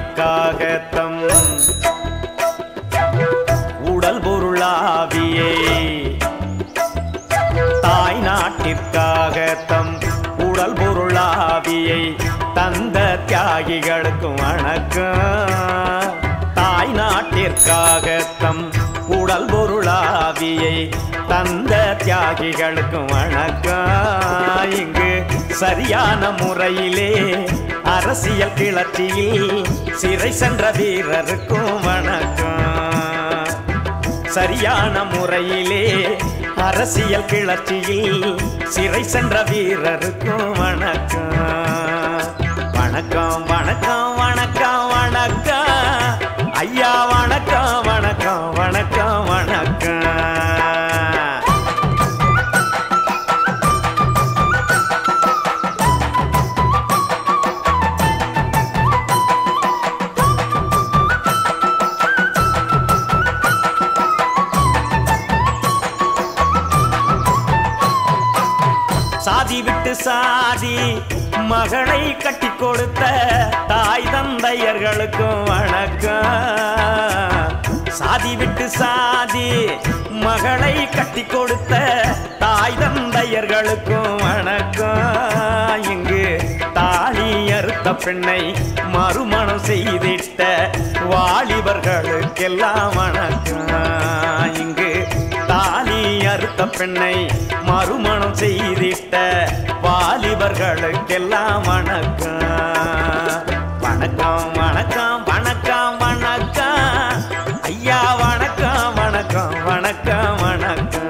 நாட்டிற்காகத்தம் உடல் பொருளாவியை தாய் நாட்டிற்காகத்தம் உடல் பொருளாவியை தந்த தியாகிகளுக்கும் வணக்கம் தாய் நாட்டிற்காகத்தம் உடல் பொருளாவியை தந்த தியாகிகளுக்கும் வணக்கம் இங்கு சரியான முறையிலே அரசியல் கிளர்ச்சியில் சிறை சென்ற வீரருக்கும் வணக்கம் சரியான முறையிலே அரசியல் கிளர்ச்சியில் சிறை சென்ற வீரருக்கும் வணக்கம் வணக்கம் வணக்கம் வணக்கம் வணக்கம் ஐயா வணக்கம் வணக்கம் வணக்கம் வணக்கம் சாதி விட்டு சாதி மகளை கட்டி கொடுத்த தாய் தந்தையர்களுக்கும் வணக்கம் சாதி விட்டு சாதி மகளை கட்டி கொடுத்த தாய் தந்தையர்களுக்கும் வணக்கம் இங்கு தாலி அறுத்த பெண்ணை மறுமணம் செய்திட்ட வாலிபர்களுக்கெல்லாம் வணக்கம் இங்கு தாலி அறுத்த பெண்ணை மறுமணம் செய்திட்ட வாலிபர்களுக்கெல்லாம் வணக்கம் வணக்கம் வணக்கம் வணக்கம் வணக்கம் ஐயா வணக்கம் வணக்கம் வணக்கம் வணக்கம்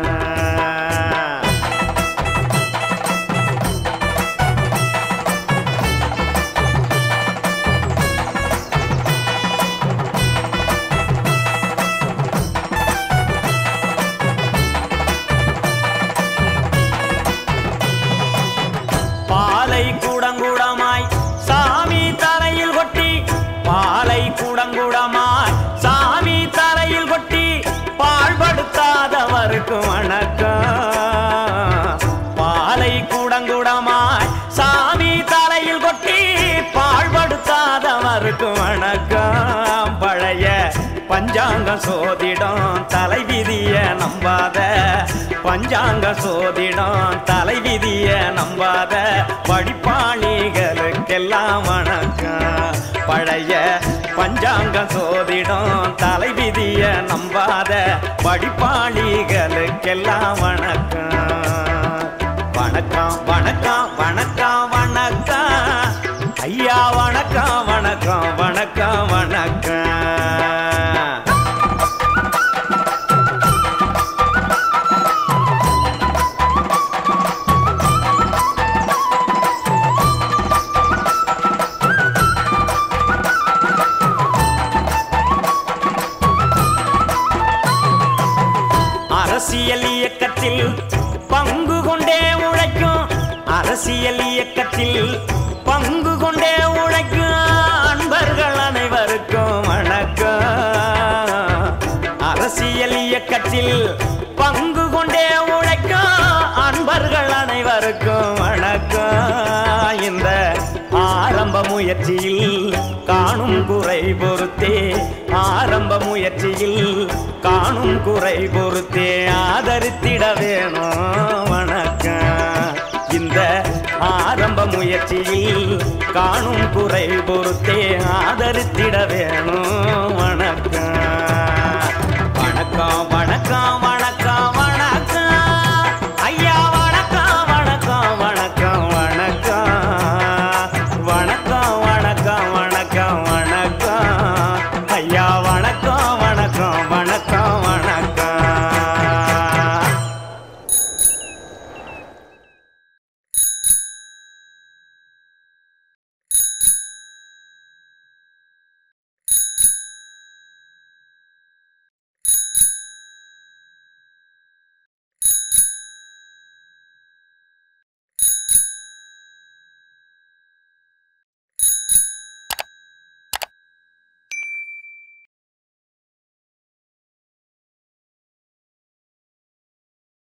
பாலை கூடங்குடமாய் சாமி தலையில் கொட்டி பாலை கூடங்குடமாய் சாமி தலையில் கொட்டி பாழ்படுத்தாதவருக்கும் வணக்கம் பாலை கூடங்குடமாய் சாமி தலையில் கொட்டி பாழ்படுத்தாதவருக்கும் வணக்கம் பழைய பஞ்சாங்க சோதிடம் தலைவிதிய நம்பாத பஞ்சாங்க சோதிடம் தலைவிதிய நம்பாத படிப்பாளிகளுக்கெல்லாம் வணக்கம் பழைய பஞ்சாங்க சோதிடம் தலைவிதிய நம்பாத படிப்பாளிகளுக்கெல்லாம் வணக்கம் வணக்கம் வணக்கம் வணக்கம் வணக்கம் ஐயா வணக்கம் வணக்கம் வணக்கம் வணக்கம் அரசியல் இயக்கத்தில் பங்கு கொண்டே உழைக்கும் அரசியல் இயக்கத்தில் பங்கு கொண்டே உழைக்கும் அன்பர்கள் அனைவருக்கும் வணக்கம் அரசியல் இயக்கத்தில் பங்கு கொண்டே உழைக்கும் அன்பர்கள் அனைவருக்கும் வணக்கம் இந்த ஆரம்ப முயற்சியில் காணும் குறை பொறுத்தே ஆரம்ப முயற்சியில் காணும் குறை பொறுத்தே ஆதரித்திட வேணும் வணக்கம் இந்த ஆரம்ப முயற்சியில் காணும் குறை பொறுத்தே ஆதரித்திட வேணும்